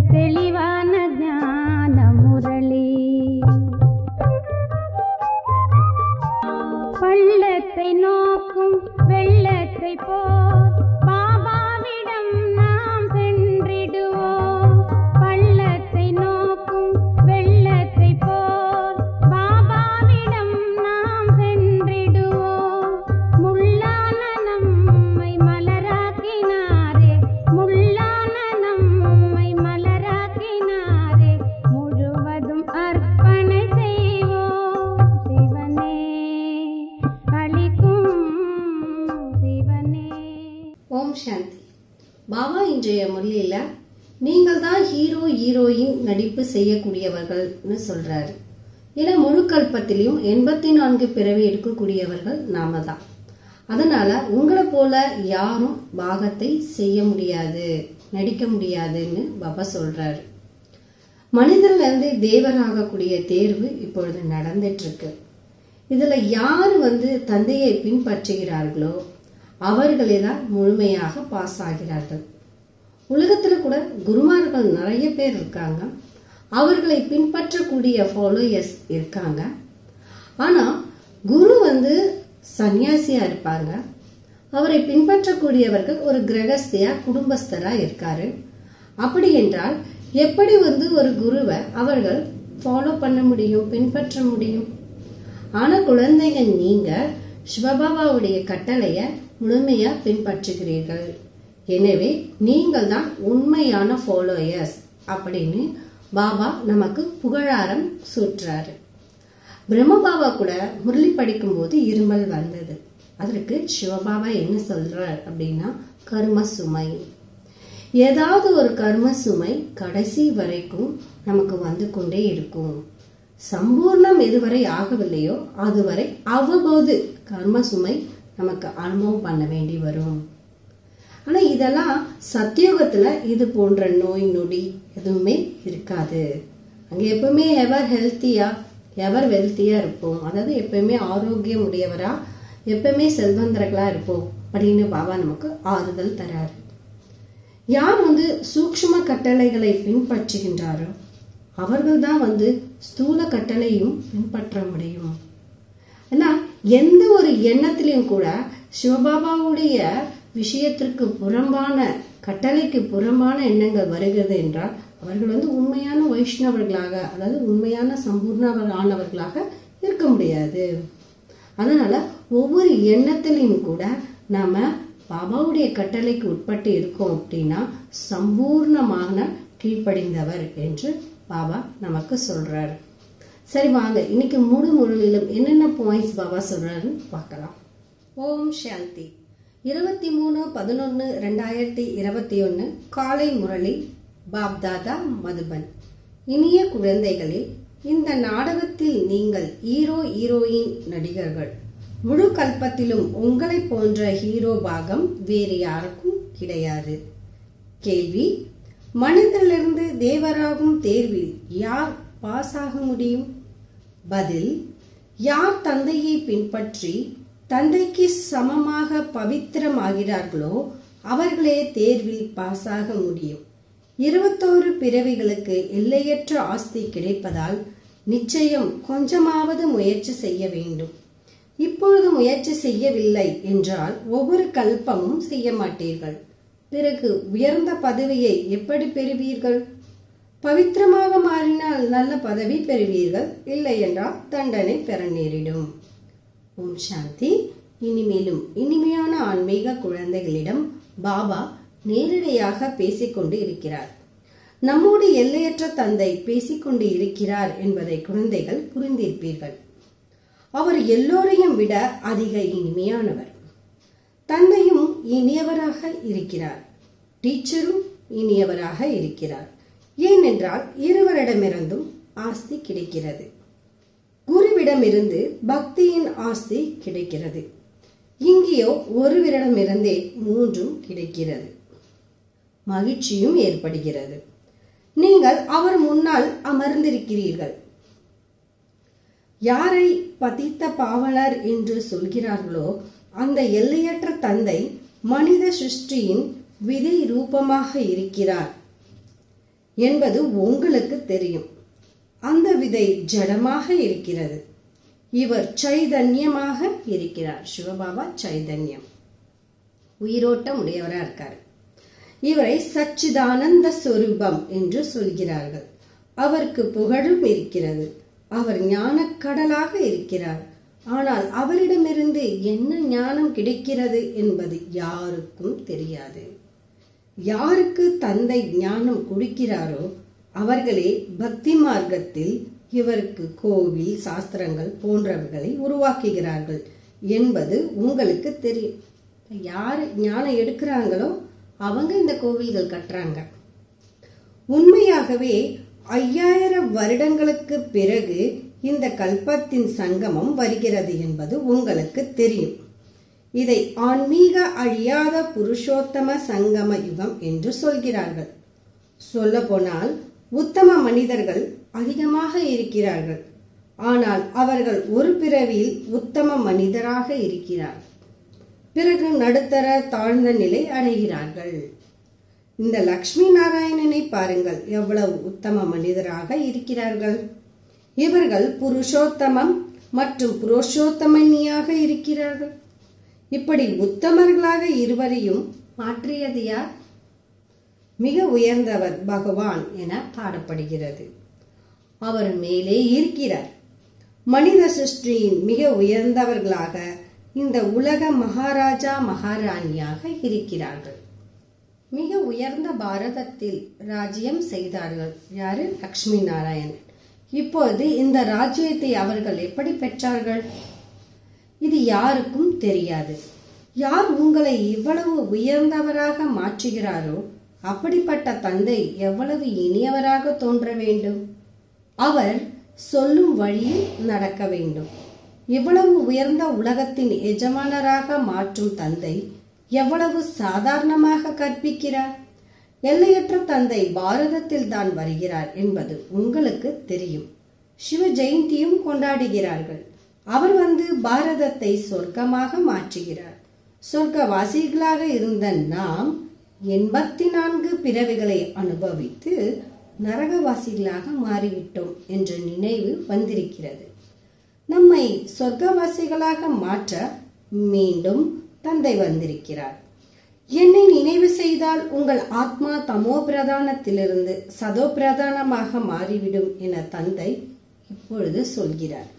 தெளிவான ஞான முரளி பள்ளத்தை நோக்கும் வெள்ளத்தை போல் பாபாவிடம் நாம் சென்றிடுவோம் பள்ளத்தை நோக்கும் வெள்ளத்தை போல் பாபாவிடம் நாம் சென்றிடுவோம் முள்ளான நம்மை மலராக்கினாரே முள்ளான நம்மை மலராக்கினாரே முழுவதும் அர்ப்பணை செய்வோம் சிவனே அளிக்கும் சிவனே ஓம் சாந்தி பாபா இன்றைய முரளியில நீங்கள் தான் ஹீரோ ஹீரோயின் நடிப்பு செய்யக்கூடியவர்கள்னு சொல்றாரு ஏன்னா முழு கல்பத்திலையும் எண்பத்தி நான்கு பிறவி எடுக்கக்கூடியவர்கள் நாம தான் அதனால உங்களை போல யாரும் பாகத்தை செய்ய முடியாது நடிக்க முடியாதுன்னு பாபா சொல்றாரு மனிதன்ல இருந்து தேவராகக்கூடிய தேர்வு இப்பொழுது நடந்துட்டு இருக்கு இதுல யார் வந்து தந்தையை பின்பற்றுகிறார்களோ அவர்களே தான் முழுமையாக பாஸ் ஆகிறார்கள் உலகத்துல கூட குருமார்கள் நிறைய பேர் இருக்காங்க அவர்களை பின்பற்றக்கூடிய ஃபாலோயர்ஸ் இருக்காங்க ஆனா குரு வந்து சன்னியாசியா இருப்பாங்க அவரை பின்பற்றக்கூடியவர்கள் ஒரு கிரகஸ்தியா குடும்பஸ்தரா இருக்காரு அப்படி என்றால் எப்படி வந்து ஒரு குருவை அவர்கள் ஃபாலோ பண்ண முடியும் பின்பற்ற முடியும் ஆனா குழந்தைங்க நீங்க சிவபாபாவுடைய கட்டளைய முழுமையா பின்பற்றுகிறீர்கள் எனவே நீங்கள் தான் உண்மையான ஃபாலோயர்ஸ் அப்படின்னு பாபா நமக்கு புகழாரம் சூட்டுறாரு பிரம்மபாபா கூட முரளி படிக்கும்போது இருமல் வந்தது அதற்கு சிவபாபா என்ன சொல்றார் அப்படின்னா கர்ம சுமை ஏதாவது ஒரு கர்ம சுமை கடைசி வரைக்கும் நமக்கு வந்து கொண்டே இருக்கும் சம்பூர்ணம் எதுவரை ஆகவில்லையோ அதுவரை அவ்வப்போது கர்ம சுமை நமக்கு அனுபவம் பண்ண வேண்டி வரும் ஆனா இதெல்லாம் சத்தியோகத்துல இது போன்ற நோய் நொடி எதுவுமே இருக்காது அங்க எப்பவுமே எவர் ஹெல்த்தியா எவர் வெல்த்தியா இருப்போம் அதாவது எப்பயுமே ஆரோக்கியம் உடையவரா எப்பவுமே செல்வந்தர்களா இருப்போம் அப்படின்னு பாபா நமக்கு ஆறுதல் தராரு யார் வந்து சூக்ஷ்ம கட்டளைகளை பின்பற்றுகின்றாரோ அவர்கள் தான் வந்து ஸ்தூல கட்டளையும் பின்பற்ற முடியும் ஏன்னா எந்த ஒரு எண்ணத்திலையும் கூட சிவபாபாவுடைய விஷயத்திற்கு புறம்பான கட்டளைக்கு புறம்பான எண்ணங்கள் வருகிறது என்றால் அவர்கள் வந்து உண்மையான வைஷ்ணவர்களாக அதாவது உண்மையான சம்பூர்ணவர்களானவர்களாக இருக்க முடியாது அதனால ஒவ்வொரு எண்ணத்திலையும் கூட நாம பாபாவுடைய கட்டளைக்கு உட்பட்டு இருக்கோம் அப்படின்னா சம்பூர்ணமான கீழ்ப்படிந்தவர் என்று பாபா நமக்கு சொல்றாரு சரி வாங்க இன்னைக்கு முழு முரளிலும் என்னென்ன பாயிண்ட்ஸ் பாபா சொல்றாருன்னு பார்க்கலாம் ஓம் சாந்தி இருபத்தி மூணு பதினொன்று ரெண்டாயிரத்தி இருபத்தி ஒன்று காலை முரளி பாப்தாதா மதுபன் இனிய குழந்தைகளே இந்த நாடகத்தில் நீங்கள் ஹீரோ ஹீரோயின் நடிகர்கள் முழு கல்பத்திலும் உங்களைப் போன்ற ஹீரோ பாகம் வேறு யாருக்கும் கிடையாது கேள்வி மனிதனிலிருந்து தேவராகும் தேர்வில் யார் பாஸ் ஆக முடியும் பதில் யார் தந்தையை பின்பற்றி தந்தைக்கு சமமாக பவித்திரமாகிறார்களோ அவர்களே தேர்வில் பாஸ் ஆக முடியும் இருபத்தோரு பிறவிகளுக்கு எல்லையற்ற ஆஸ்தி கிடைப்பதால் நிச்சயம் கொஞ்சமாவது முயற்சி செய்ய வேண்டும் இப்பொழுது முயற்சி செய்யவில்லை என்றால் ஒவ்வொரு கல்பமும் செய்ய மாட்டீர்கள் பிறகு உயர்ந்த பதவியை எப்படி பெறுவீர்கள் பவித்திரமாக மாறினால் நல்ல பதவி பெறுவீர்கள் இல்லை என்றால் தண்டனை பெற நேரிடும் ஓம் சாந்தி இனிமேலும் இனிமையான ஆன்மீக குழந்தைகளிடம் பாபா நேரடியாக பேசிக்கொண்டு இருக்கிறார் நம்மோடு எல்லையற்ற தந்தை பேசிக்கொண்டு இருக்கிறார் என்பதை குழந்தைகள் புரிந்திருப்பீர்கள் அவர் எல்லோரையும் விட அதிக இனிமையானவர் தந்தையும் இனியவராக இருக்கிறார் டீச்சரும் இனியவராக இருக்கிறார் ஏனென்றால் இருவரிடமிருந்தும் ஆஸ்தி கிடைக்கிறது குருவிடமிருந்து பக்தியின் ஆஸ்தி கிடைக்கிறது இங்கேயோ ஒருவரிடமிருந்தே மூன்றும் கிடைக்கிறது மகிழ்ச்சியும் ஏற்படுகிறது நீங்கள் அவர் முன்னால் அமர்ந்திருக்கிறீர்கள் யாரை பதித்த பாவலர் என்று சொல்கிறார்களோ அந்த எல்லையற்ற தந்தை மனித சிருஷ்டியின் விதை ரூபமாக இருக்கிறார் என்பது உங்களுக்கு தெரியும் அந்த விதை ஜடமாக இருக்கிறது இவர் சைதன்யமாக இருக்கிறார் சிவபாபா சைதன்யம் உயிரோட்டம் உடையவரா இருக்காரு இவரை சச்சிதானந்த சொரூபம் என்று சொல்கிறார்கள் அவருக்கு புகழும் இருக்கிறது அவர் ஞானக் கடலாக இருக்கிறார் ஆனால் அவரிடமிருந்து என்ன ஞானம் கிடைக்கிறது என்பது யாருக்கும் தெரியாது யாருக்கு தந்தை ஞானம் கொடுக்கிறாரோ அவர்களே பக்தி மார்க்கத்தில் இவருக்கு கோவில் சாஸ்திரங்கள் போன்றவைகளை உருவாக்குகிறார்கள் என்பது உங்களுக்கு தெரியும் யார் ஞானம் எடுக்கிறாங்களோ அவங்க இந்த கோவில்கள் கட்டுறாங்க உண்மையாகவே ஐயாயிரம் வருடங்களுக்கு பிறகு இந்த கல்பத்தின் சங்கமம் வருகிறது என்பது உங்களுக்கு தெரியும் இதை ஆன்மீக அழியாத புருஷோத்தம சங்கம யுகம் என்று சொல்கிறார்கள் சொல்ல போனால் உத்தம மனிதர்கள் அதிகமாக இருக்கிறார்கள் ஆனால் அவர்கள் ஒரு பிறவியில் உத்தம மனிதராக இருக்கிறார் பிறகு நடுத்தர தாழ்ந்த நிலை அடைகிறார்கள் இந்த லக்ஷ்மி நாராயணனை பாருங்கள் எவ்வளவு உத்தம மனிதராக இருக்கிறார்கள் இவர்கள் புருஷோத்தமம் மற்றும் புருஷோத்தமனியாக இருக்கிறார்கள் இப்படி உத்தமர்களாக இருவரையும் மாற்றியது யார் மிக உயர்ந்தவர் பகவான் என பாடப்படுகிறது அவர் மேலே இருக்கிறார் மனித சிருஷ்டியின் மிக உயர்ந்தவர்களாக இந்த உலக மகாராஜா மகாராணியாக இருக்கிறார்கள் மிக உயர்ந்த பாரதத்தில் ராஜ்யம் செய்தார்கள் யாரு லக்ஷ்மி நாராயணன் இப்போது இந்த ராஜ்யத்தை அவர்கள் எப்படி பெற்றார்கள் இது யாருக்கும் தெரியாது யார் உங்களை இவ்வளவு உயர்ந்தவராக மாற்றுகிறாரோ அப்படிப்பட்ட தந்தை எவ்வளவு இனியவராக தோன்ற வேண்டும் அவர் சொல்லும் வழியில் நடக்க வேண்டும் இவ்வளவு உயர்ந்த உலகத்தின் எஜமானராக மாற்றும் தந்தை எவ்வளவு சாதாரணமாக கற்பிக்கிறார் எல்லையற்ற தந்தை பாரதத்தில் தான் வருகிறார் என்பது உங்களுக்கு தெரியும் சிவ ஜெயந்தியும் கொண்டாடுகிறார்கள் அவர் வந்து பாரதத்தை சொர்க்கமாக மாற்றுகிறார் சொர்க்கவாசிகளாக இருந்த நாம் எண்பத்தி நான்கு பிறவிகளை அனுபவித்து நரகவாசிகளாக மாறிவிட்டோம் என்ற நினைவு வந்திருக்கிறது நம்மை சொர்க்கவாசிகளாக மாற்ற மீண்டும் தந்தை வந்திருக்கிறார் என்னை நினைவு செய்தால் உங்கள் ஆத்மா தமோ பிரதானத்திலிருந்து சதோ பிரதானமாக மாறிவிடும் என தந்தை இப்பொழுது சொல்கிறார்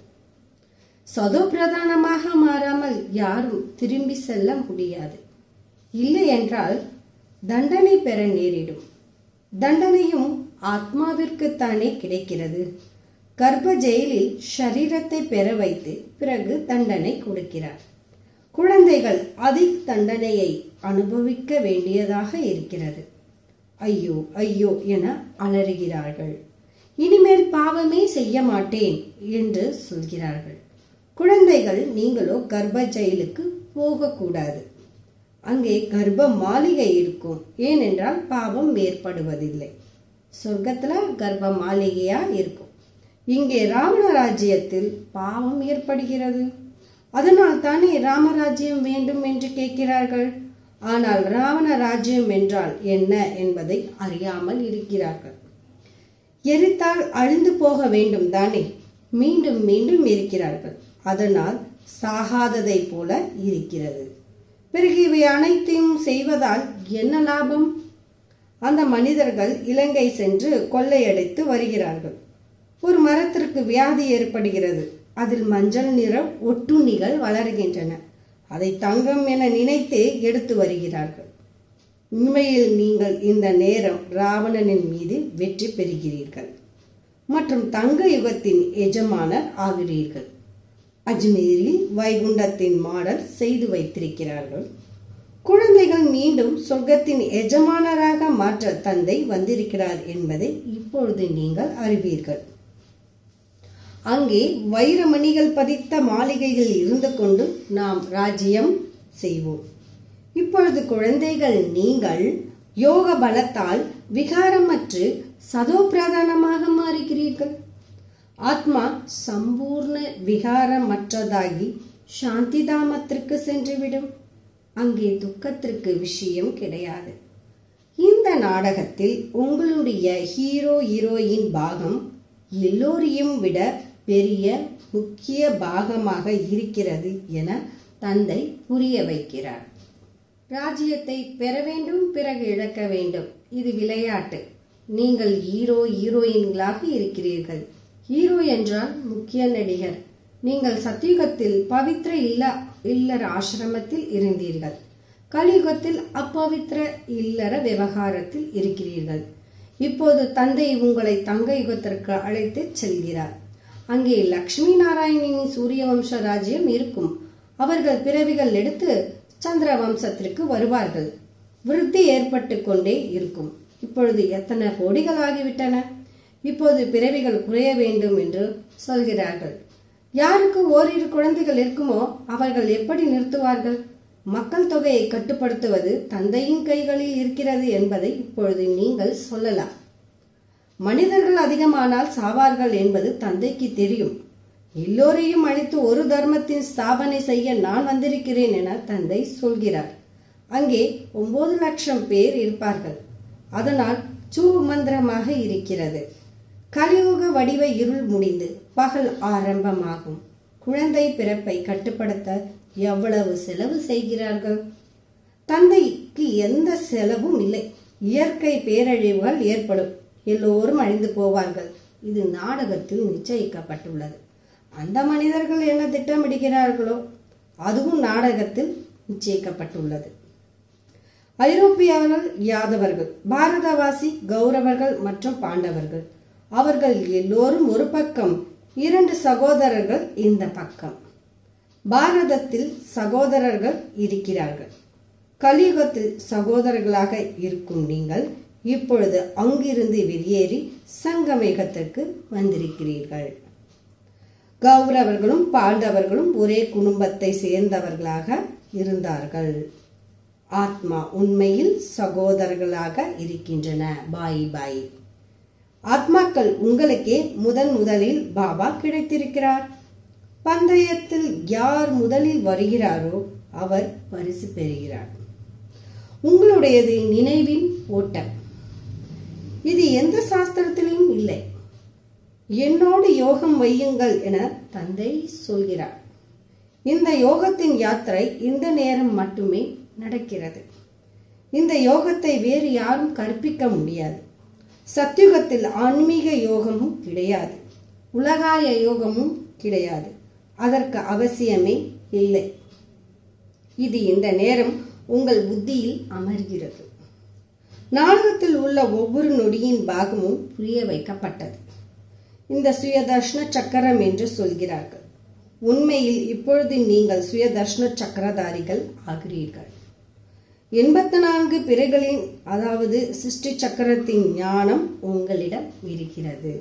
சதோ பிரதானமாக மாறாமல் யாரும் திரும்பி செல்ல முடியாது இல்லை என்றால் தண்டனை பெற நேரிடும் தண்டனையும் ஆத்மாவிற்குத்தானே கிடைக்கிறது கர்ப்ப ஜெயிலில் ஷரீரத்தை பெற வைத்து பிறகு தண்டனை கொடுக்கிறார் குழந்தைகள் அதிக தண்டனையை அனுபவிக்க வேண்டியதாக இருக்கிறது ஐயோ ஐயோ என அலறுகிறார்கள் இனிமேல் பாவமே செய்ய மாட்டேன் என்று சொல்கிறார்கள் குழந்தைகள் நீங்களோ கர்ப்ப ஜெயிலுக்கு போகக்கூடாது அங்கே கர்ப்ப மாளிகை இருக்கும் ஏனென்றால் பாவம் ஏற்படுவதில்லை சொர்க்கத்துல கர்ப்ப மாளிகையா இருக்கும் இங்கே ராவண ராஜ்யத்தில் பாவம் ஏற்படுகிறது அதனால் தானே ராமராஜ்யம் வேண்டும் என்று கேட்கிறார்கள் ஆனால் ராவண ராஜ்யம் என்றால் என்ன என்பதை அறியாமல் இருக்கிறார்கள் எரித்தால் அழிந்து போக வேண்டும் தானே மீண்டும் மீண்டும் இருக்கிறார்கள் அதனால் சாகாததை போல இருக்கிறது பிறகு இவை அனைத்தையும் செய்வதால் என்ன லாபம் அந்த மனிதர்கள் இலங்கை சென்று கொள்ளையடித்து வருகிறார்கள் ஒரு மரத்திற்கு வியாதி ஏற்படுகிறது அதில் மஞ்சள் நிற ஒட்டுண்ணிகள் வளர்கின்றன அதை தங்கம் என நினைத்து எடுத்து வருகிறார்கள் உண்மையில் நீங்கள் இந்த நேரம் ராவணனின் மீது வெற்றி பெறுகிறீர்கள் மற்றும் தங்க யுகத்தின் எஜமானர் ஆகிறீர்கள் அஜ்மீரில் வைகுண்டத்தின் மாடல் செய்து வைத்திருக்கிறார்கள் குழந்தைகள் மீண்டும் சொர்க்கத்தின் எஜமானராக மாற்ற தந்தை வந்திருக்கிறார் என்பதை இப்பொழுது நீங்கள் அறிவீர்கள் அங்கே வைரமணிகள் பதித்த மாளிகைகள் இருந்து கொண்டு நாம் ராஜ்யம் செய்வோம் இப்பொழுது குழந்தைகள் நீங்கள் யோக பலத்தால் விகாரமற்று சதோ பிரதானமாக மாறுகிறீர்கள் ஆத்மா சம்பூர்ண விகாரமற்றதாகி சாந்திதாமத்திற்கு சென்றுவிடும் அங்கே துக்கத்திற்கு விஷயம் கிடையாது இந்த நாடகத்தில் உங்களுடைய ஹீரோ ஹீரோயின் பாகம் எல்லோரையும் விட பெரிய முக்கிய பாகமாக இருக்கிறது என தந்தை புரிய வைக்கிறார் ராஜ்யத்தை பெற வேண்டும் பிறகு இழக்க வேண்டும் இது விளையாட்டு நீங்கள் ஹீரோ ஹீரோயின்களாக இருக்கிறீர்கள் ஹீரோ என்றால் முக்கிய நடிகர் நீங்கள் சத்தியுகத்தில் பவித்ர இல்ல இல்லற ஆசிரமத்தில் இருந்தீர்கள் கலியுகத்தில் அப்பவித்ர இல்லற விவகாரத்தில் இருக்கிறீர்கள் இப்போது தந்தை உங்களை தங்க யுகத்திற்கு அழைத்து செல்கிறார் அங்கே லக்ஷ்மி நாராயணின் சூரிய வம்ச ராஜ்யம் இருக்கும் அவர்கள் பிறவிகள் எடுத்து சந்திர வம்சத்திற்கு வருவார்கள் விருத்தி ஏற்பட்டு கொண்டே இருக்கும் இப்பொழுது எத்தனை கோடிகள் ஆகிவிட்டன இப்போது பிறவிகள் குறைய வேண்டும் என்று சொல்கிறார்கள் யாருக்கு ஓரிரு குழந்தைகள் இருக்குமோ அவர்கள் எப்படி நிறுத்துவார்கள் மக்கள் தொகையை கட்டுப்படுத்துவது தந்தையின் கைகளில் இருக்கிறது என்பதை இப்பொழுது நீங்கள் சொல்லலாம் மனிதர்கள் அதிகமானால் சாவார்கள் என்பது தந்தைக்கு தெரியும் எல்லோரையும் அழித்து ஒரு தர்மத்தின் ஸ்தாபனை செய்ய நான் வந்திருக்கிறேன் என தந்தை சொல்கிறார் அங்கே ஒன்பது லட்சம் பேர் இருப்பார்கள் அதனால் சூ மந்திரமாக இருக்கிறது கலியுக வடிவ இருள் முடிந்து பகல் ஆரம்பமாகும் குழந்தை பிறப்பை கட்டுப்படுத்த எவ்வளவு செலவு செய்கிறார்கள் தந்தைக்கு எந்த செலவும் இல்லை இயற்கை பேரழிவுகள் ஏற்படும் எல்லோரும் அழிந்து போவார்கள் இது நாடகத்தில் நிச்சயிக்கப்பட்டுள்ளது அந்த மனிதர்கள் என்ன திட்டமிடுகிறார்களோ அதுவும் நாடகத்தில் நிச்சயிக்கப்பட்டுள்ளது ஐரோப்பியர்கள் யாதவர்கள் பாரதவாசி கௌரவர்கள் மற்றும் பாண்டவர்கள் அவர்கள் எல்லோரும் ஒரு பக்கம் இரண்டு சகோதரர்கள் இந்த பக்கம் பாரதத்தில் சகோதரர்கள் இருக்கிறார்கள் கலியுகத்தில் சகோதரர்களாக இருக்கும் நீங்கள் இப்பொழுது அங்கிருந்து வெளியேறி சங்கமேகத்திற்கு வந்திருக்கிறீர்கள் கௌரவர்களும் பாண்டவர்களும் ஒரே குடும்பத்தை சேர்ந்தவர்களாக இருந்தார்கள் ஆத்மா உண்மையில் சகோதரர்களாக இருக்கின்றன பாய் பாய் ஆத்மாக்கள் உங்களுக்கே முதன் முதலில் பாபா கிடைத்திருக்கிறார் பந்தயத்தில் யார் முதலில் வருகிறாரோ அவர் பரிசு பெறுகிறார் உங்களுடையது நினைவின் ஓட்டம் இது எந்த சாஸ்திரத்திலும் இல்லை என்னோடு யோகம் வையுங்கள் என தந்தை சொல்கிறார் இந்த யோகத்தின் யாத்திரை இந்த நேரம் மட்டுமே நடக்கிறது இந்த யோகத்தை வேறு யாரும் கற்பிக்க முடியாது சத்யுகத்தில் ஆன்மீக யோகமும் கிடையாது உலகாய யோகமும் கிடையாது அதற்கு அவசியமே இல்லை இது இந்த நேரம் உங்கள் புத்தியில் அமர்கிறது நாடகத்தில் உள்ள ஒவ்வொரு நொடியின் பாகமும் புரிய வைக்கப்பட்டது இந்த சுயதர்ஷன சக்கரம் என்று சொல்கிறார்கள் உண்மையில் இப்பொழுது நீங்கள் சுயதர்ஷன சக்கரதாரிகள் ஆகிறீர்கள் எண்பத்தி நான்கு பிறைகளின் அதாவது சிருஷ்டி சக்கரத்தின் ஞானம் உங்களிடம் இருக்கிறது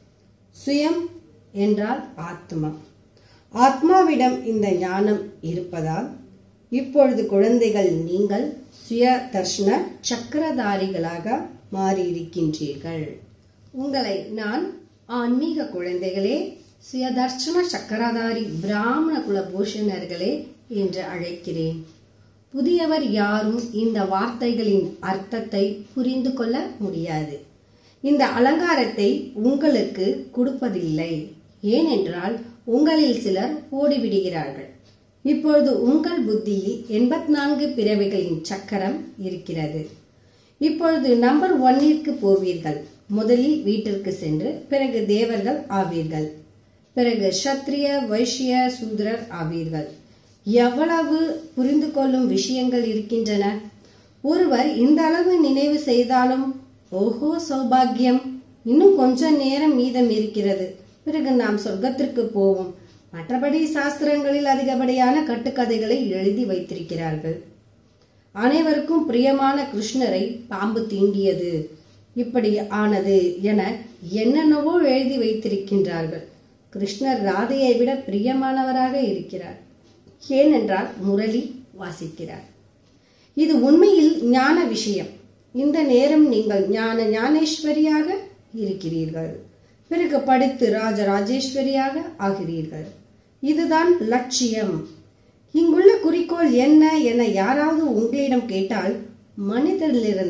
சுயம் என்றால் ஆத்மா ஆத்மாவிடம் இந்த ஞானம் இருப்பதால் இப்பொழுது குழந்தைகள் நீங்கள் சுய தர்ஷன சக்கரதாரிகளாக மாறியிருக்கின்றீர்கள் உங்களை நான் ஆன்மீக குழந்தைகளே சுயதர்ஷன சக்கரதாரி பிராமண குலபூஷணர்களே என்று அழைக்கிறேன் புதியவர் யாரும் இந்த வார்த்தைகளின் அர்த்தத்தை புரிந்து கொள்ள முடியாது இந்த அலங்காரத்தை உங்களுக்கு கொடுப்பதில்லை ஏனென்றால் உங்களில் சிலர் ஓடிவிடுகிறார்கள் இப்பொழுது உங்கள் புத்தியில் எண்பத்தி நான்கு பிறவிகளின் சக்கரம் இருக்கிறது இப்பொழுது நம்பர் ஒன்னிற்கு போவீர்கள் முதலில் வீட்டிற்கு சென்று பிறகு தேவர்கள் ஆவீர்கள் பிறகு சத்திரிய வைஷ்ய சூத்ரர் ஆவீர்கள் எவ்வளவு புரிந்து கொள்ளும் விஷயங்கள் இருக்கின்றன ஒருவர் இந்த அளவு நினைவு செய்தாலும் ஓஹோ சௌபாகியம் இன்னும் கொஞ்ச நேரம் மீதம் இருக்கிறது பிறகு நாம் சொர்க்கத்திற்கு போவோம் மற்றபடி சாஸ்திரங்களில் அதிகப்படியான கட்டுக்கதைகளை எழுதி வைத்திருக்கிறார்கள் அனைவருக்கும் பிரியமான கிருஷ்ணரை பாம்பு தீண்டியது இப்படி ஆனது என என்னென்னவோ எழுதி வைத்திருக்கின்றார்கள் கிருஷ்ணர் ராதையை விட பிரியமானவராக இருக்கிறார் ஏனென்றால் முரளி வாசிக்கிறார் இது உண்மையில் ஞான விஷயம் இந்த நேரம் நீங்கள் ஞான ஞானேஸ்வரியாக இருக்கிறீர்கள் பிறகு படித்து ராஜராஜேஸ்வரியாக ஆகிறீர்கள் இதுதான் லட்சியம் இங்குள்ள குறிக்கோள் என்ன என யாராவது உங்களிடம் கேட்டால் மனிதனிலிருந்து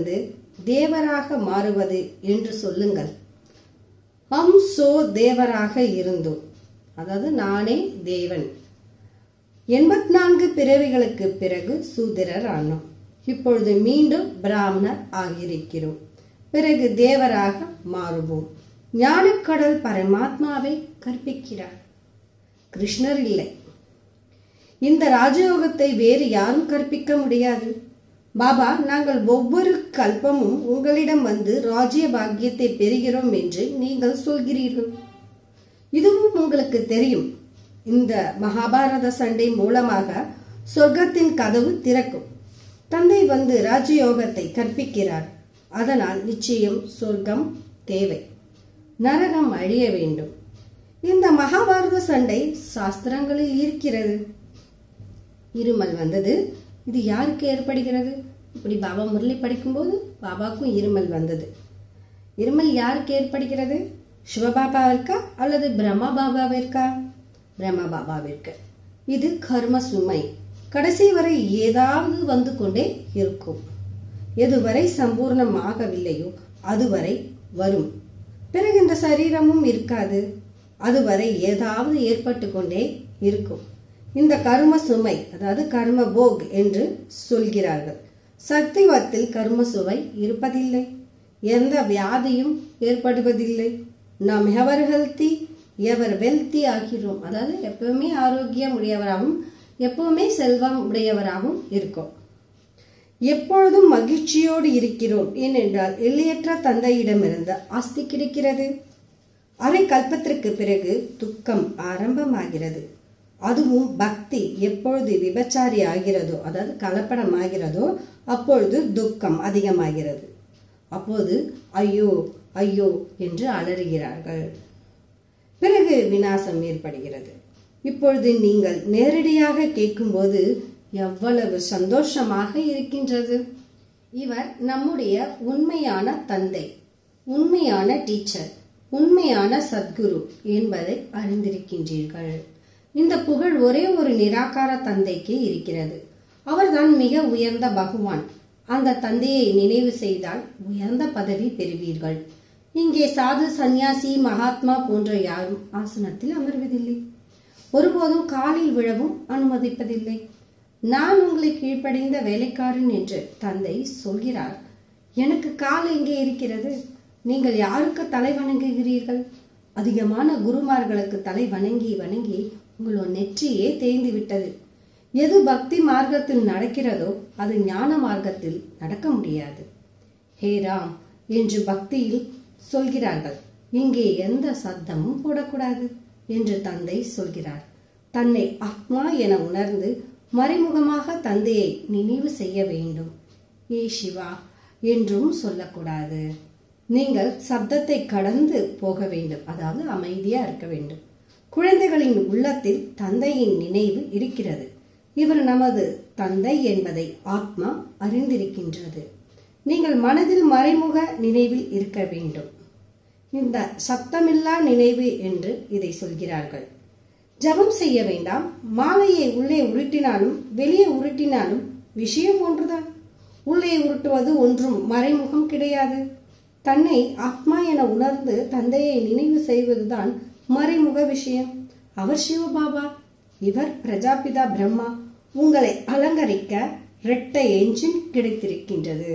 தேவராக மாறுவது என்று சொல்லுங்கள் ஹம் சோ தேவராக இருந்தோம் அதாவது நானே தேவன் எண்பத்தி நான்கு பிறவிகளுக்கு பிறகு சூத்திரர் ஆனோம் இப்பொழுது மீண்டும் பிராமணர் ஆகியிருக்கிறோம் பிறகு தேவராக மாறுவோம் ஞானக்கடல் பரமாத்மாவை கற்பிக்கிறார் கிருஷ்ணர் இல்லை இந்த ராஜயோகத்தை வேறு யாரும் கற்பிக்க முடியாது பாபா நாங்கள் ஒவ்வொரு கல்பமும் உங்களிடம் வந்து ராஜ்ய பாக்கியத்தை பெறுகிறோம் என்று நீங்கள் சொல்கிறீர்கள் இதுவும் உங்களுக்கு தெரியும் இந்த மகாபாரத சண்டை மூலமாக சொர்க்கத்தின் கதவு திறக்கும் தந்தை வந்து ராஜயோகத்தை கற்பிக்கிறார் அதனால் நிச்சயம் சொர்க்கம் தேவை நரகம் அழிய வேண்டும் இந்த மகாபாரத சண்டை சாஸ்திரங்களில் இருக்கிறது இருமல் வந்தது இது யாருக்கு ஏற்படுகிறது இப்படி பாபா முரளி படிக்கும்போது பாபாக்கும் இருமல் வந்தது இருமல் யாருக்கு ஏற்படுகிறது சிவபாபாவிற்கா அல்லது பிரம்மா பாபாவிற்கா பிரம்மா பாபாவிற்கு இது கர்ம சுமை கடைசி வரை ஏதாவது வந்து கொண்டே இருக்கும் எதுவரை சம்பூர்ணமாகவில்லையோ அதுவரை வரும் பிறகு இந்த சரீரமும் இருக்காது அதுவரை ஏதாவது ஏற்பட்டு கொண்டே இருக்கும் இந்த கர்ம சுமை அதாவது கர்ம போக் என்று சொல்கிறார்கள் சக்திவத்தில் கர்ம சுவை இருப்பதில்லை எந்த வியாதியும் ஏற்படுவதில்லை நாம் எவர் ஹெல்த்தி எவர் வெல்த்தி ஆகிறோம் அதாவது எப்பவுமே ஆரோக்கியம் உடையவராகவும் எப்பவுமே செல்வம் உடையவராகவும் இருக்கும் எப்பொழுதும் மகிழ்ச்சியோடு இருக்கிறோம் ஏனென்றால் எல்லையற்ற தந்தையிடமிருந்து ஆஸ்தி கிடைக்கிறது அரை கல்பத்திற்கு பிறகு துக்கம் ஆரம்பமாகிறது அதுவும் பக்தி எப்பொழுது விபச்சாரி ஆகிறதோ அதாவது கலப்படம் ஆகிறதோ அப்பொழுது துக்கம் அதிகமாகிறது அப்போது ஐயோ ஐயோ என்று அலறுகிறார்கள் பிறகு விநாசம் ஏற்படுகிறது இப்பொழுது நீங்கள் நேரடியாக கேட்கும்போது எவ்வளவு சந்தோஷமாக இருக்கின்றது இவர் நம்முடைய உண்மையான தந்தை உண்மையான டீச்சர் உண்மையான சத்குரு என்பதை அறிந்திருக்கின்றீர்கள் இந்த புகழ் ஒரே ஒரு நிராகார தந்தைக்கு இருக்கிறது அவர்தான் மிக உயர்ந்த பகவான் அந்த தந்தையை நினைவு செய்தால் உயர்ந்த பதவி பெறுவீர்கள் இங்கே சாது சந்நியாசி மகாத்மா போன்ற யாரும் ஆசனத்தில் அமர்வதில்லை ஒருபோதும் காலில் விழவும் அனுமதிப்பதில்லை நான் உங்களை கீழ்ப்படிந்த வேலைக்காரன் என்று தந்தை சொல்கிறார் எனக்கு கால் எங்கே இருக்கிறது நீங்கள் யாருக்கு தலை வணங்குகிறீர்கள் அதிகமான குருமார்களுக்கு தலை வணங்கி வணங்கி உங்களோட நெற்றியே தேய்ந்து விட்டது எது பக்தி மார்க்கத்தில் நடக்கிறதோ அது ஞான மார்க்கத்தில் நடக்க முடியாது ஹே ராம் என்று பக்தியில் சொல்கிறார்கள் இங்கே எந்த சத்தமும் போடக்கூடாது என்று தந்தை சொல்கிறார் தன்னை ஆத்மா என உணர்ந்து மறைமுகமாக தந்தையை நினைவு செய்ய வேண்டும் ஏ சிவா என்றும் சொல்லக்கூடாது நீங்கள் சப்தத்தை கடந்து போக வேண்டும் அதாவது அமைதியா இருக்க வேண்டும் குழந்தைகளின் உள்ளத்தில் தந்தையின் நினைவு இருக்கிறது இவர் நமது தந்தை என்பதை ஆத்மா அறிந்திருக்கின்றது நீங்கள் மனதில் மறைமுக நினைவில் இருக்க வேண்டும் இந்த சத்தமில்லா நினைவு என்று இதை சொல்கிறார்கள் ஜபம் செய்ய வேண்டாம் மாலையை உள்ளே உருட்டினாலும் வெளியே உருட்டினாலும் விஷயம் ஒன்றுதான் உள்ளே உருட்டுவது ஒன்றும் மறைமுகம் கிடையாது தன்னை ஆத்மா என உணர்ந்து தந்தையை நினைவு செய்வதுதான் மறைமுக விஷயம் அவர் சிவபாபா இவர் பிரஜாபிதா பிரம்மா உங்களை அலங்கரிக்க இரட்டை என்ஜின் கிடைத்திருக்கின்றது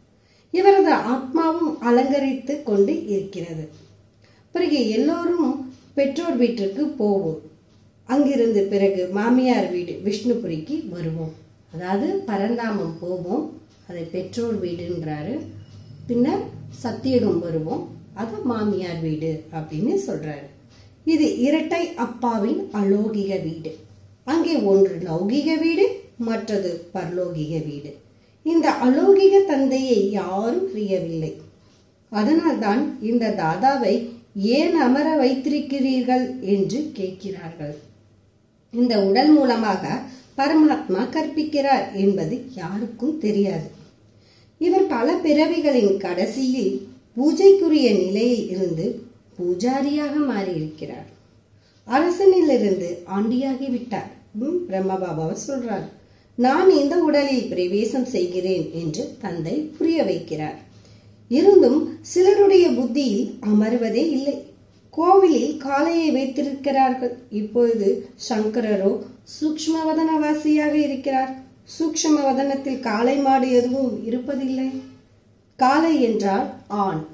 இவரது ஆத்மாவும் அலங்கரித்து கொண்டு இருக்கிறது பிறகு எல்லோரும் பெற்றோர் வீட்டிற்கு போவோம் அங்கிருந்து பிறகு மாமியார் வீடு விஷ்ணுபுரிக்கு வருவோம் அதாவது பரந்தாமம் போவோம் அதை பெற்றோர் வீடுன்றாரு பின்னர் சத்தியகம் வருவோம் அது மாமியார் வீடு அப்படின்னு சொல்றாரு இது இரட்டை அப்பாவின் அலோகிக வீடு அங்கே ஒன்று லௌகிக வீடு மற்றது பரலோகிக வீடு இந்த அலௌகிக தந்தையை யாரும் அறியவில்லை அதனால்தான் இந்த தாதாவை ஏன் அமர வைத்திருக்கிறீர்கள் என்று கேட்கிறார்கள் இந்த உடல் மூலமாக பரமாத்மா கற்பிக்கிறார் என்பது யாருக்கும் தெரியாது இவர் பல பிறவிகளின் கடைசியில் பூஜைக்குரிய நிலையில் இருந்து பூஜாரியாக மாறியிருக்கிறார் அரசனிலிருந்து ஆண்டியாகி விட்டார் ம், பிரம்மபாபாவை சொல்றார் நான் இந்த உடலில் பிரவேசம் செய்கிறேன் என்று தந்தை புரிய வைக்கிறார் இருந்தும் சிலருடைய புத்தியில் அமர்வதே இல்லை கோவிலில் காளையை வைத்திருக்கிறார்கள் இப்பொழுது சங்கரரோ சூக்ஷ்மவதனவாசியாக இருக்கிறார் சூக்ஷ்மவதனத்தில் காளை மாடு எதுவும் இருப்பதில்லை காளை என்றால் ஆண்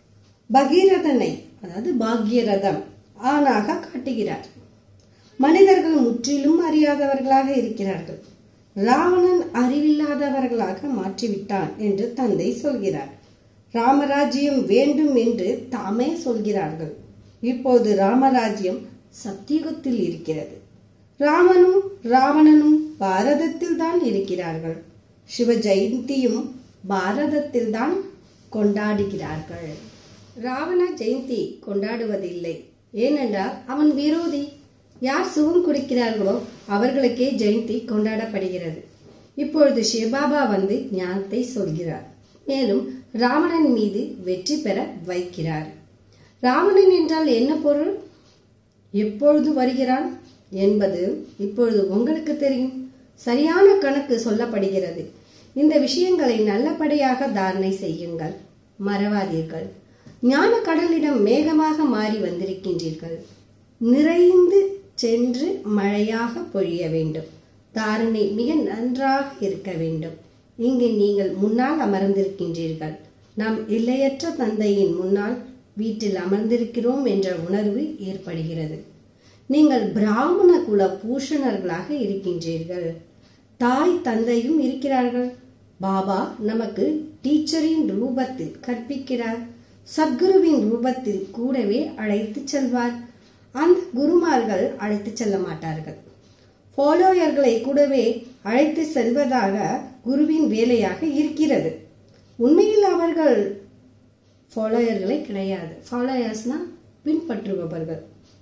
பகீரதனை அதாவது பாக்யரதம் ஆணாக காட்டுகிறார் மனிதர்கள் முற்றிலும் அறியாதவர்களாக இருக்கிறார்கள் ராவணன் அறிவில்லாதவர்களாக மாற்றிவிட்டான் என்று தந்தை சொல்கிறார் ராமராஜ்யம் வேண்டும் என்று தாமே சொல்கிறார்கள் இப்போது ராமராஜ்யம் சத்தியுகத்தில் இருக்கிறது ராமனும் ராவணனும் பாரதத்தில் தான் இருக்கிறார்கள் சிவ ஜெயந்தியும் பாரதத்தில் தான் கொண்டாடுகிறார்கள் ராவண ஜெயந்தி கொண்டாடுவதில்லை ஏனென்றால் அவன் விரோதி யார் சுகம் குடிக்கிறார்களோ அவர்களுக்கே ஜெயந்தி கொண்டாடப்படுகிறது இப்பொழுது சிவபாபா வந்து ஞானத்தை சொல்கிறார் மேலும் ராவணன் மீது வெற்றி பெற வைக்கிறார் ராவணன் என்றால் என்ன பொருள் எப்பொழுது வருகிறான் என்பது இப்பொழுது உங்களுக்கு தெரியும் சரியான கணக்கு சொல்லப்படுகிறது இந்த விஷயங்களை நல்லபடியாக தாரணை செய்யுங்கள் மறவாதீர்கள் ஞான கடலிடம் மேகமாக மாறி வந்திருக்கின்றீர்கள் நிறைந்து சென்று மழையாக பொழிய வேண்டும் தாரணை மிக நன்றாக இருக்க வேண்டும் இங்கு நீங்கள் முன்னால் அமர்ந்திருக்கின்றீர்கள் நாம் எல்லையற்ற தந்தையின் முன்னால் வீட்டில் அமர்ந்திருக்கிறோம் என்ற உணர்வு ஏற்படுகிறது நீங்கள் பிராமண குல பூஷணர்களாக இருக்கின்றீர்கள் தாய் தந்தையும் இருக்கிறார்கள் பாபா நமக்கு டீச்சரின் ரூபத்தில் கற்பிக்கிறார் சத்குருவின் ரூபத்தில் கூடவே அழைத்து செல்வார் அந்த குருமார்கள் அழைத்து செல்ல மாட்டார்கள் ஃபாலோயர்களை கூடவே அழைத்து செல்வதாக குருவின் வேலையாக இருக்கிறது உண்மையில் அவர்கள் ஃபாலோயர்களே கிடையாது ஃபாலோயர்ஸ்னா பின்பற்றுபவர்கள்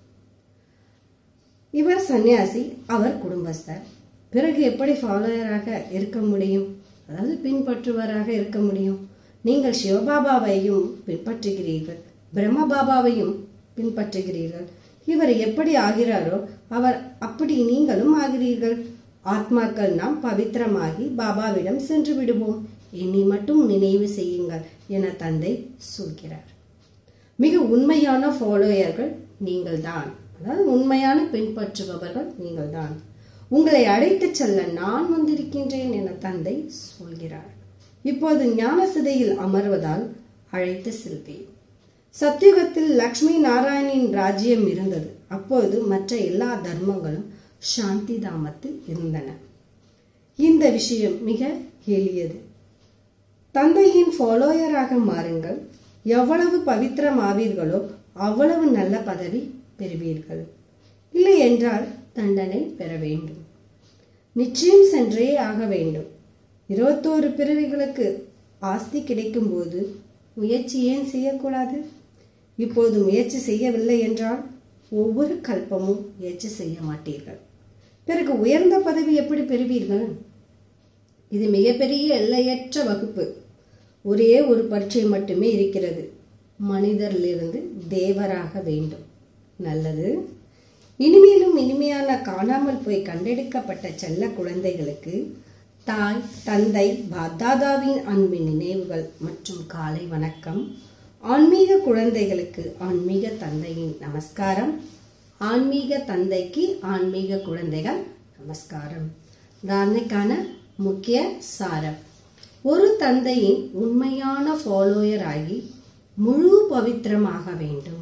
இவர் சன்னியாசி அவர் குடும்பஸ்தர் பிறகு எப்படி ஃபாலோயராக இருக்க முடியும் அதாவது பின்பற்றுவராக இருக்க முடியும் நீங்கள் சிவபாபாவையும் பின்பற்றுகிறீர்கள் பிரம்ம பாபாவையும் பின்பற்றுகிறீர்கள் இவர் எப்படி ஆகிறாரோ அவர் அப்படி நீங்களும் ஆகிறீர்கள் ஆத்மாக்கள் நாம் பவித்திரமாகி பாபாவிடம் சென்று விடுவோம் என்னை மட்டும் நினைவு செய்யுங்கள் என தந்தை சொல்கிறார் மிக உண்மையான ஃபாலோயர்கள் நீங்கள்தான் அதாவது உண்மையான பின்பற்றுபவர்கள் நீங்கள்தான் உங்களை அழைத்துச் செல்ல நான் வந்திருக்கின்றேன் என தந்தை சொல்கிறார் இப்போது ஞான சிதையில் அமர்வதால் அழைத்து செல்வேன் சத்தியுகத்தில் லக்ஷ்மி நாராயணின் ராஜ்யம் இருந்தது அப்போது மற்ற எல்லா தர்மங்களும் சாந்தி தாமத்தில் இருந்தன இந்த விஷயம் மிக எளியது தந்தையின் ஃபாலோயராக மாறுங்கள் எவ்வளவு பவித்திரமாவீர்களோ அவ்வளவு நல்ல பதவி பெறுவீர்கள் இல்லை என்றால் தண்டனை பெற வேண்டும் நிச்சயம் சென்றே ஆக வேண்டும் இருபத்தோரு பிறவிகளுக்கு ஆஸ்தி கிடைக்கும்போது முயற்சி ஏன் செய்யக்கூடாது இப்போது முயற்சி செய்யவில்லை என்றால் ஒவ்வொரு கல்பமும் முயற்சி செய்ய மாட்டீர்கள் பிறகு உயர்ந்த பதவி எப்படி பெறுவீர்கள் இது மிகப்பெரிய எல்லையற்ற வகுப்பு ஒரே ஒரு பரீட்சை மட்டுமே இருக்கிறது மனிதரிலிருந்து தேவராக வேண்டும் நல்லது இனிமேலும் இனிமையான காணாமல் போய் கண்டெடுக்கப்பட்ட செல்ல குழந்தைகளுக்கு தாய் தந்தை பாத்தாதாவின் அன்பின் நினைவுகள் மற்றும் காலை வணக்கம் ஆன்மீக குழந்தைகளுக்கு ஆன்மீக தந்தையின் நமஸ்காரம் ஆன்மீக தந்தைக்கு ஆன்மீக குழந்தைகள் நமஸ்காரம் தாரணைக்கான முக்கிய சாரம் ஒரு தந்தையின் உண்மையான ஃபாலோயர் ஆகி முழு பவித்திரமாக வேண்டும்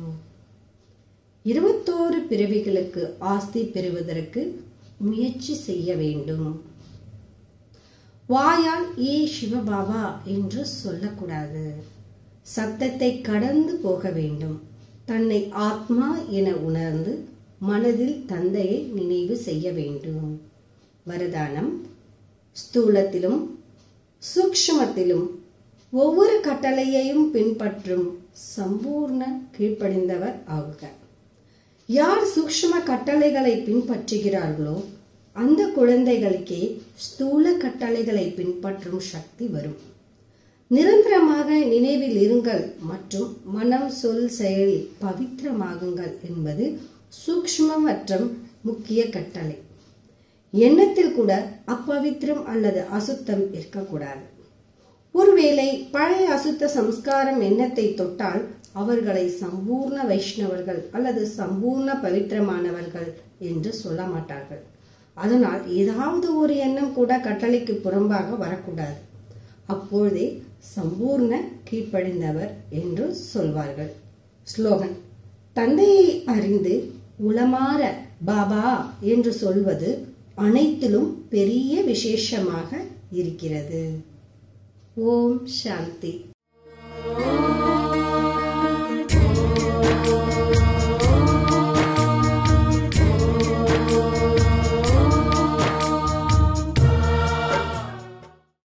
இருபத்தோரு பிறவிகளுக்கு ஆஸ்தி பெறுவதற்கு முயற்சி செய்ய வேண்டும் வாயால் ஏ சிவபாபா என்று சொல்லக்கூடாது சத்தத்தை கடந்து போக வேண்டும் தன்னை ஆத்மா என உணர்ந்து மனதில் தந்தையை நினைவு செய்ய வேண்டும் வரதானம் ஸ்தூலத்திலும் சூக்ஷ்மத்திலும் ஒவ்வொரு கட்டளையையும் பின்பற்றும் சம்பூர்ண கீழ்ப்படிந்தவர் ஆகுக யார் சூக்ஷ்ம கட்டளைகளை பின்பற்றுகிறார்களோ அந்த குழந்தைகளுக்கே ஸ்தூல கட்டளைகளை பின்பற்றும் சக்தி வரும் நிரந்தரமாக நினைவில் இருங்கள் மற்றும் மனம் சொல் செயலில் பவித்திரமாகுங்கள் என்பது சூக்ஷ்ம மற்றும் முக்கிய கட்டளை எண்ணத்தில் கூட அப்பவித்திரம் அல்லது அசுத்தம் இருக்கக்கூடாது ஒருவேளை பழைய அசுத்த சம்ஸ்காரம் எண்ணத்தை தொட்டால் அவர்களை சம்பூர்ண வைஷ்ணவர்கள் அல்லது சம்பூர்ண பவித்திரமானவர்கள் என்று சொல்ல மாட்டார்கள் அதனால் ஏதாவது ஒரு எண்ணம் கூட கட்டளைக்கு புறம்பாக வரக்கூடாது அப்பொழுதே சம்பூர்ண கீழ்ப்படிந்தவர் என்று சொல்வார்கள் ஸ்லோகன் தந்தையை அறிந்து உளமாற பாபா என்று சொல்வது அனைத்திலும் பெரிய விசேஷமாக இருக்கிறது ஓம் சாந்தி